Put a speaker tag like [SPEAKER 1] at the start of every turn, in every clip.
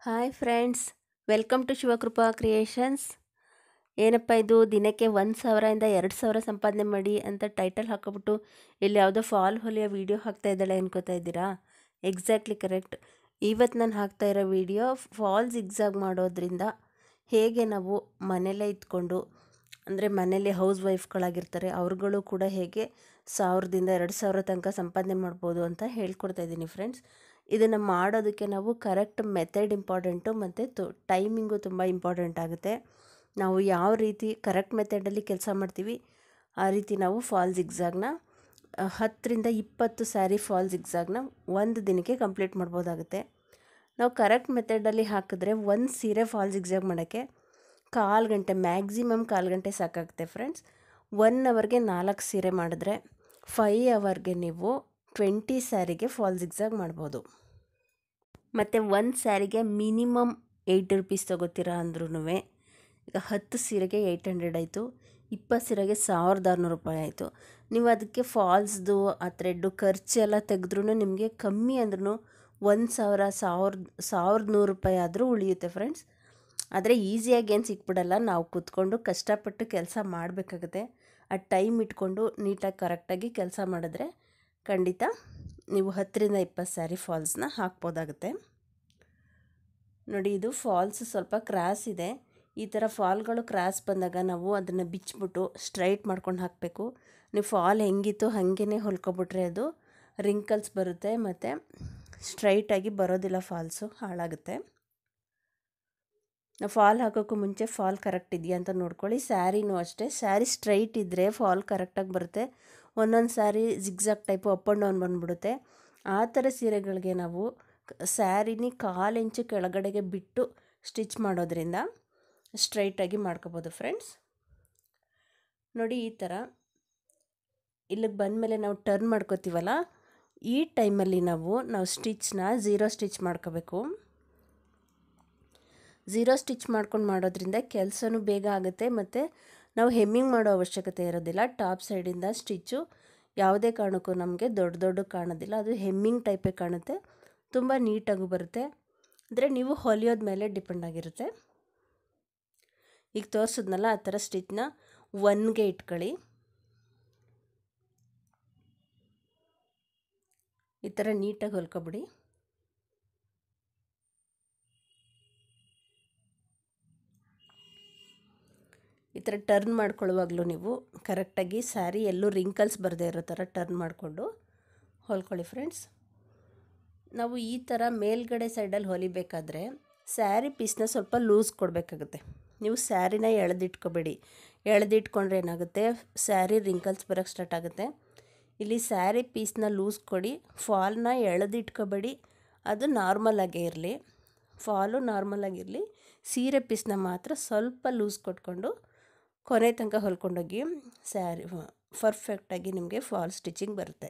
[SPEAKER 1] hi friends welcome to Shivakrupa creations ಏನಪ್ಪ ಇದು ದಿನಕ್ಕೆ ಒಂದು ಸಾವಿರದಿಂದ ಎರಡು ಸಾವಿರ ಸಂಪಾದನೆ ಮಾಡಿ ಅಂತ ಟೈಟಲ್ ಹಾಕೊಬಿಟ್ಟು ಇಲ್ಲಿ ಯಾವುದೋ ಫಾಲ್ ಹೊಲಿಯೋ ವೀಡಿಯೋ ಹಾಕ್ತಾ ಇದ್ದಾಳೆ ಅನ್ಕೋತಾ ಇದ್ದೀರಾ ಎಕ್ಸಾಕ್ಟ್ಲಿ ಕರೆಕ್ಟ್ ಇವತ್ತು ನಾನು ಹಾಕ್ತಾ ಇರೋ ವೀಡಿಯೋ ಫಾಲ್ಸ್ ಎಕ್ಸಾಗ್ ಮಾಡೋದ್ರಿಂದ ಹೇಗೆ ನಾವು ಮನೆಯಲ್ಲೇ ಇದ್ಕೊಂಡು ಅಂದರೆ ಮನೇಲಿ ಹೌಸ್ ವೈಫ್ಗಳಾಗಿರ್ತಾರೆ ಅವ್ರುಗಳು ಕೂಡ ಹೇಗೆ ಸಾವಿರದಿಂದ ಎರಡು ಸಾವಿರ ತನಕ ಸಂಪಾದನೆ ಮಾಡ್ಬೋದು ಅಂತ ಹೇಳ್ಕೊಡ್ತಾ ಇದ್ದೀನಿ ಫ್ರೆಂಡ್ಸ್ ಇದನ್ನು ಮಾಡೋದಕ್ಕೆ ನಾವು ಕರೆಕ್ಟ್ ಮೆಥಡ್ ಇಂಪಾರ್ಟೆಂಟು ಮತ್ತು ತು ಟೈಮಿಂಗು ತುಂಬ ಇಂಪಾರ್ಟೆಂಟ್ ಆಗುತ್ತೆ ನಾವು ಯಾವ ರೀತಿ ಕರೆಕ್ಟ್ ಮೆಥಡಲ್ಲಿ ಕೆಲಸ ಮಾಡ್ತೀವಿ ಆ ರೀತಿ ನಾವು ಫಾಲ್ಸ್ ಎಕ್ಸಾಗ್ನ ಹತ್ತರಿಂದ ಇಪ್ಪತ್ತು ಸ್ಯಾರಿ ಫಾಲ್ಸ್ ಎಕ್ಸಾಗ್ನ ಒಂದು ದಿನಕ್ಕೆ ಕಂಪ್ಲೀಟ್ ಮಾಡ್ಬೋದಾಗುತ್ತೆ ನಾವು ಕರೆಕ್ಟ್ ಮೆಥಡಲ್ಲಿ ಹಾಕಿದ್ರೆ ಒಂದು ಸೀರೆ ಫಾಲ್ಸ್ ಎಕ್ಸಾಗ್ ಮಾಡೋಕ್ಕೆ ಕಾಲು ಗಂಟೆ ಮ್ಯಾಕ್ಸಿಮಮ್ ಕಾಲು ಗಂಟೆ ಸಾಕಾಗುತ್ತೆ ಫ್ರೆಂಡ್ಸ್ ಒನ್ ಅವರ್ಗೆ ನಾಲ್ಕು ಸೀರೆ ಮಾಡಿದ್ರೆ ಫೈ ಅವರ್ಗೆ ನೀವು ಟ್ವೆಂಟಿ ಸ್ಯಾರಿಗೆ ಫಾಲ್ಸ್ ಎಕ್ಸಾಗ್ ಮಾಡ್ಬೋದು ಮತ್ತು ಒಂದು ಸ್ಯಾರಿಗೆ ಮಿನಿಮಮ್ ಏಯ್ಟ್ ರುಪೀಸ್ ತೊಗೋತೀರಾ ಅಂದ್ರೂ ಈಗ ಹತ್ತು ಸೀರೆಗೆ ಏಯ್ಟ್ ಹಂಡ್ರೆಡ್ ಆಯಿತು ಇಪ್ಪತ್ತು ಸೀರೆಗೆ ಸಾವಿರದ ಆರುನೂರು ರೂಪಾಯಿ ಆಯಿತು ನೀವು ಅದಕ್ಕೆ ಫಾಲ್ಸ್ದು ಆ ಥ್ರೆಡ್ಡು ಖರ್ಚೆಲ್ಲ ತೆಗೆದ್ರೂ ನಿಮಗೆ ಕಮ್ಮಿ ಅಂದ್ರೂ ಒಂದು ಸಾವಿರ ಸಾವಿರದ ಸಾವಿರದ ನೂರು ರೂಪಾಯಿ ಆದರೂ ಉಳಿಯುತ್ತೆ ಫ್ರೆಂಡ್ಸ್ ಆದರೆ ಈಸಿಯಾಗಿ ಏನು ಸಿಕ್ಬಿಡಲ್ಲ ನಾವು ಕೂತ್ಕೊಂಡು ಕಷ್ಟಪಟ್ಟು ಕೆಲಸ ಮಾಡಬೇಕಾಗುತ್ತೆ ಆ ಟೈಮ್ ಇಟ್ಕೊಂಡು ನೀಟಾಗಿ ಕರೆಕ್ಟಾಗಿ ಕೆಲಸ ಮಾಡಿದ್ರೆ ಖಂಡಿತ ನೀವು ಹತ್ತರಿಂದ ಇಪ್ಪತ್ತು ಸ್ಯಾರಿ ಫಾಲ್ಸ್ನ ಹಾಕ್ಬೋದಾಗುತ್ತೆ ನೋಡಿ ಇದು ಫಾಲ್ಸ್ ಸ್ವಲ್ಪ ಕ್ರಾಸ್ ಇದೆ ಈ ಥರ ಫಾಲ್ಗಳು ಕ್ರಾಸ್ ಬಂದಾಗ ನಾವು ಅದನ್ನು ಬಿಚ್ಚಿಬಿಟ್ಟು ಸ್ಟ್ರೈಟ್ ಮಾಡ್ಕೊಂಡು ಹಾಕಬೇಕು ನೀವು ಫಾಲ್ ಹೆಂಗಿತ್ತು ಹಾಗೇ ಹೊಲ್ಕೊಬಿಟ್ರೆ ಅದು ರಿಂಕಲ್ಸ್ ಬರುತ್ತೆ ಮತ್ತು ಸ್ಟ್ರೈಟಾಗಿ ಬರೋದಿಲ್ಲ ಫಾಲ್ಸು ಹಾಳಾಗುತ್ತೆ ನಾವು ಫಾಲ್ ಹಾಕೋಕ್ಕೂ ಮುಂಚೆ ಫಾಲ್ ಕರೆಕ್ಟ್ ಇದೆಯಾ ಅಂತ ನೋಡ್ಕೊಳ್ಳಿ ಸ್ಯಾರಿನೂ ಅಷ್ಟೇ ಸ್ಯಾರಿ ಸ್ಟ್ರೈಟ್ ಇದ್ದರೆ ಫಾಲ್ ಕರೆಕ್ಟಾಗಿ ಬರುತ್ತೆ ಒಂದೊಂದು sari zigzag type up and down ಬಂದುಬಿಡುತ್ತೆ ಆ ಥರ ಸೀರೆಗಳಿಗೆ ನಾವು ಸ್ಯಾರಿನಿ ಕಾಲು ಇಂಚು ಕೆಳಗಡೆಗೆ ಬಿಟ್ಟು ಸ್ಟಿಚ್ ಮಾಡೋದ್ರಿಂದ ಸ್ಟ್ರೈಟಾಗಿ ಮಾಡ್ಕೋಬೋದು ಫ್ರೆಂಡ್ಸ್ ನೋಡಿ ಈ ಥರ ಇಲ್ಲಿಗೆ ಬಂದಮೇಲೆ ನಾವು ಟರ್ನ್ ಮಾಡ್ಕೋತೀವಲ್ಲ ಈ ಟೈಮಲ್ಲಿ ನಾವು ನಾವು ಸ್ಟಿಚ್ನ ಝೀರೋ ಸ್ಟಿಚ್ ಮಾಡ್ಕೋಬೇಕು ಝೀರೋ ಸ್ಟಿಚ್ ಮಾಡ್ಕೊಂಡು ಮಾಡೋದ್ರಿಂದ ಕೆಲಸನೂ ಬೇಗ ಆಗುತ್ತೆ ಮತ್ತು ನಾವು ಹೆಮ್ಮಿಂಗ್ ಮಾಡೋ ಅವಶ್ಯಕತೆ ಇರೋದಿಲ್ಲ ಟಾಪ್ ಸೈಡಿಂದ ಸ್ಟಿಚ್ಚು ಯಾವುದೇ ಕಾರಣಕ್ಕೂ ನಮಗೆ ದೊಡ್ಡ ದೊಡ್ಡ ಕಾಣೋದಿಲ್ಲ ಅದು ಹೆಮ್ಮಿಂಗ್ ಟೈಪೇ ಕಾಣುತ್ತೆ ತುಂಬ ನೀಟಾಗೂ ಬರುತ್ತೆ ಅಂದರೆ ನೀವು ಹೊಲಿಯೋದ ಮೇಲೆ ಡಿಪೆಂಡ್ ಆಗಿರುತ್ತೆ ಈಗ ತೋರಿಸಿದ್ನಲ್ಲ ಆ ಥರ ಸ್ಟಿಚ್ನ ಒನ್ಗೆ ಇಟ್ಕೊಳ್ಳಿ ಈ ಥರ ನೀಟಾಗಿ ಹೊಲ್ಕೊಬಿಡಿ ಈ ಥರ ಟರ್ನ್ ಮಾಡ್ಕೊಳ್ಳುವಾಗಲೂ ನೀವು ಕರೆಕ್ಟಾಗಿ ಸ್ಯಾರಿ ಎಲ್ಲೂ ರಿಂಕಲ್ಸ್ ಬರದೇ ಇರೋ ಥರ ಟರ್ನ್ ಮಾಡಿಕೊಂಡು ಹೊಲ್ಕೊಳ್ಳಿ ಫ್ರೆಂಡ್ಸ್ ನಾವು ಈ ಥರ ಮೇಲ್ಗಡೆ ಸೈಡಲ್ಲಿ ಹೊಲಿಬೇಕಾದ್ರೆ ಸ್ಯಾರಿ ಪೀಸ್ನ ಸ್ವಲ್ಪ ಲೂಸ್ ಕೊಡಬೇಕಾಗುತ್ತೆ ನೀವು ಸ್ಯಾರಿನ ಎಳೆದಿಟ್ಕೋಬೇಡಿ ಎಳೆದಿಟ್ಕೊಂಡ್ರೆ ಏನಾಗುತ್ತೆ ಸ್ಯಾರಿ ರಿಂಕಲ್ಸ್ ಬರೋಕ್ಕೆ ಸ್ಟಾರ್ಟ್ ಆಗುತ್ತೆ ಇಲ್ಲಿ ಸ್ಯಾರಿ ಪೀಸ್ನ ಲೂಸ್ ಕೊಡಿ ಫಾಲ್ನ ಎಳೆದಿಟ್ಕೋಬೇಡಿ ಅದು ನಾರ್ಮಲಾಗೇ ಇರಲಿ ಫಾಲು ನಾರ್ಮಲಾಗಿರಲಿ ಸೀರೆ ಪೀಸ್ನ ಮಾತ್ರ ಸ್ವಲ್ಪ ಲೂಸ್ ಕೊಟ್ಕೊಂಡು ಕೊನೆ ತನಕ ಹೊಲ್ಕೊಂಡೋಗಿ ಸ್ಯಾರಿ ಪರ್ಫೆಕ್ಟಾಗಿ ನಿಮಗೆ ಫಾಲ್ ಸ್ಟಿಚಿಂಗ್ ಬರುತ್ತೆ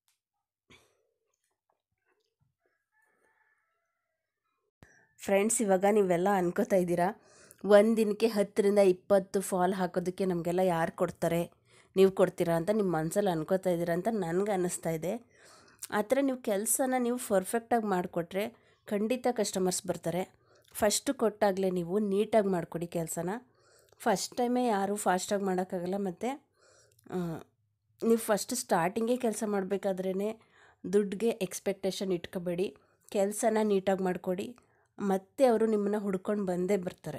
[SPEAKER 1] ಫ್ರೆಂಡ್ಸ್ ಇವಾಗ ನೀವೆಲ್ಲ ಅನ್ಕೋತಾ ಇದ್ದೀರಾ ಒಂದು ದಿನಕ್ಕೆ ಹತ್ತರಿಂದ ಇಪ್ಪತ್ತು ಫಾಲ್ ಹಾಕೋದಕ್ಕೆ ನಮಗೆಲ್ಲ ಯಾರು ಕೊಡ್ತಾರೆ ನೀವು ಕೊಡ್ತೀರಾ ಅಂತ ನಿಮ್ಮ ಮನಸ್ಸಲ್ಲಿ ಅನ್ಕೋತಾ ಇದ್ದೀರಾ ಅಂತ ನನಗೆ ಅನ್ನಿಸ್ತಾ ಇದೆ ಆ ಥರ ನೀವು ಕೆಲಸನ ನೀವು ಪರ್ಫೆಕ್ಟಾಗಿ ಮಾಡಿಕೊಟ್ರೆ ಖಂಡಿತ ಕಸ್ಟಮರ್ಸ್ ಬರ್ತಾರೆ ಫಸ್ಟು ಕೊಟ್ಟಾಗಲೇ ನೀವು ನೀಟಾಗಿ ಮಾಡಿಕೊಡಿ ಕೆಲಸನ ಫಸ್ಟ್ ಟೈಮೇ ಯಾರೂ ಫಾಸ್ಟಾಗಿ ಮಾಡೋಕ್ಕಾಗಲ್ಲ ಮತ್ತು ನೀವು ಫಸ್ಟ್ ಸ್ಟಾರ್ಟಿಂಗೇ ಕೆಲಸ ಮಾಡಬೇಕಾದ್ರೇ ದುಡ್ಡಿಗೆ ಎಕ್ಸ್ಪೆಕ್ಟೇಷನ್ ಇಟ್ಕೋಬೇಡಿ ಕೆಲಸನ ನೀಟಾಗಿ ಮಾಡಿಕೊಡಿ ಮತ್ತೆ ಅವರು ನಿಮ್ಮನ್ನು ಹುಡ್ಕೊಂಡು ಬಂದೇ ಬರ್ತಾರೆ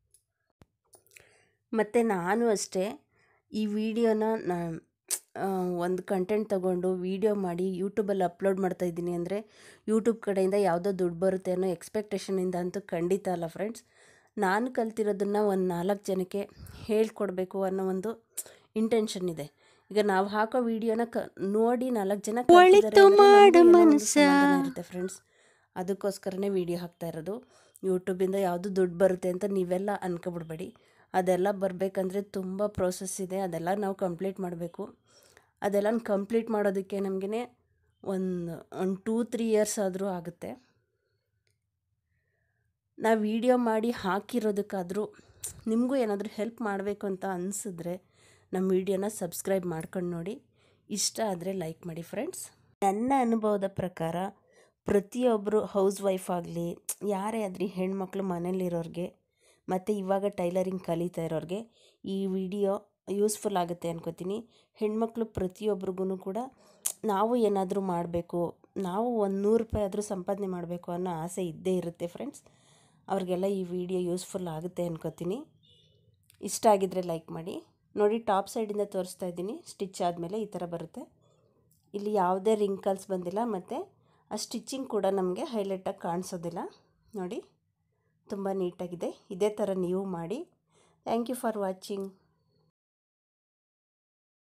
[SPEAKER 1] ಮತ್ತು ನಾನು ಅಷ್ಟೇ ಈ ವಿಡಿಯೋನ ನಾ ಒಂದು ಕಂಟೆಂಟ್ ತೊಗೊಂಡು ವೀಡಿಯೋ ಮಾಡಿ ಯೂಟ್ಯೂಬಲ್ಲಿ ಅಪ್ಲೋಡ್ ಮಾಡ್ತಾಯಿದ್ದೀನಿ ಅಂದರೆ ಯೂಟ್ಯೂಬ್ ಕಡೆಯಿಂದ ಯಾವುದೋ ದುಡ್ಡು ಬರುತ್ತೆ ಅನ್ನೋ ಎಕ್ಸ್ಪೆಕ್ಟೇಷನಿಂದ ಅಂತೂ ಖಂಡಿತ ಅಲ್ಲ ಫ್ರೆಂಡ್ಸ್ ನಾನು ಕಲ್ತಿರೋದನ್ನು ಒಂದು ನಾಲ್ಕು ಜನಕ್ಕೆ ಹೇಳ್ಕೊಡ್ಬೇಕು ಅನ್ನೋ ಒಂದು ಇಂಟೆನ್ಷನ್ ಇದೆ ಈಗ ನಾವು ಹಾಕೋ ವಿಡಿಯೋನ ಕ ನೋಡಿ ನಾಲ್ಕು ಜನ ಇರುತ್ತೆ ಫ್ರೆಂಡ್ಸ್ ಅದಕ್ಕೋಸ್ಕರನೇ ವೀಡಿಯೋ ಹಾಕ್ತಾ ಇರೋದು ಯೂಟ್ಯೂಬಿಂದ ಯಾವುದು ದುಡ್ಡು ಬರುತ್ತೆ ಅಂತ ನೀವೆಲ್ಲ ಅನ್ಕೊಬಿಡ್ಬೇಡಿ ಅದೆಲ್ಲ ಬರಬೇಕಂದ್ರೆ ತುಂಬ ಪ್ರೋಸೆಸ್ ಇದೆ ಅದೆಲ್ಲ ನಾವು ಕಂಪ್ಲೀಟ್ ಮಾಡಬೇಕು ಅದೆಲ್ಲ ಕಂಪ್ಲೀಟ್ ಮಾಡೋದಕ್ಕೆ ನಮಗೇ ಒಂದು ಒಂದು ಟೂ ತ್ರೀ ಇಯರ್ಸ್ ಆದರೂ ಆಗುತ್ತೆ ನಾವು ವಿಡಿಯೋ ಮಾಡಿ ಹಾಕಿರೋದಕ್ಕಾದರೂ ನಿಮಗೂ ಏನಾದರೂ ಹೆಲ್ಪ್ ಮಾಡಬೇಕು ಅಂತ ಅನಿಸಿದ್ರೆ ನಮ್ಮ ವಿಡಿಯೋನ ಸಬ್ಸ್ಕ್ರೈಬ್ ಮಾಡ್ಕೊಂಡು ನೋಡಿ ಇಷ್ಟ ಆದರೆ ಲೈಕ್ ಮಾಡಿ ಫ್ರೆಂಡ್ಸ್ ನನ್ನ ಅನುಭವದ ಪ್ರಕಾರ ಪ್ರತಿಯೊಬ್ಬರು ಹೌಸ್ ವೈಫ್ ಆಗಲಿ ಯಾರೇ ಆದ್ರಿ ಹೆಣ್ಮಕ್ಳು ಮನೇಲಿರೋರಿಗೆ ಮತ್ತು ಇವಾಗ ಟೈಲರಿಂಗ್ ಕಲಿತಾ ಇರೋರಿಗೆ ಈ ವಿಡಿಯೋ ಯೂಸ್ಫುಲ್ ಆಗುತ್ತೆ ಅನ್ಕೋತೀನಿ ಹೆಣ್ಮಕ್ಳು ಪ್ರತಿಯೊಬ್ರಿಗೂ ಕೂಡ ನಾವು ಏನಾದರೂ ಮಾಡಬೇಕು ನಾವು ಒಂದು ನೂರು ರೂಪಾಯಿ ಆದರೂ ಸಂಪಾದನೆ ಮಾಡಬೇಕು ಅನ್ನೋ ಆಸೆ ಇದ್ದೇ ಇರುತ್ತೆ ಫ್ರೆಂಡ್ಸ್ ಅವ್ರಿಗೆಲ್ಲ ಈ ವಿಡಿಯೋ ಯೂಸ್ಫುಲ್ ಆಗುತ್ತೆ ಅನ್ಕೋತೀನಿ ಇಷ್ಟ ಆಗಿದ್ರೆ ಲೈಕ್ ಮಾಡಿ ನೋಡಿ ಟಾಪ್ ಸೈಡಿಂದ ತೋರಿಸ್ತಾ ಇದ್ದೀನಿ ಸ್ಟಿಚ್ ಆದಮೇಲೆ ಈ ಥರ ಬರುತ್ತೆ ಇಲ್ಲಿ ಯಾವುದೇ ರಿಂಕಲ್ಸ್ ಬಂದಿಲ್ಲ ಮತ್ತು ಆ ಸ್ಟಿಚ್ಚಿಂಗ್ ಕೂಡ ನಮಗೆ ಹೈಲೈಟಾಗಿ ಕಾಣಿಸೋದಿಲ್ಲ ನೋಡಿ ತುಂಬ ನೀಟಾಗಿದೆ ಇದೇ ಥರ ನೀವು ಮಾಡಿ ಥ್ಯಾಂಕ್ ಯು ಫಾರ್ ವಾಚಿಂಗ್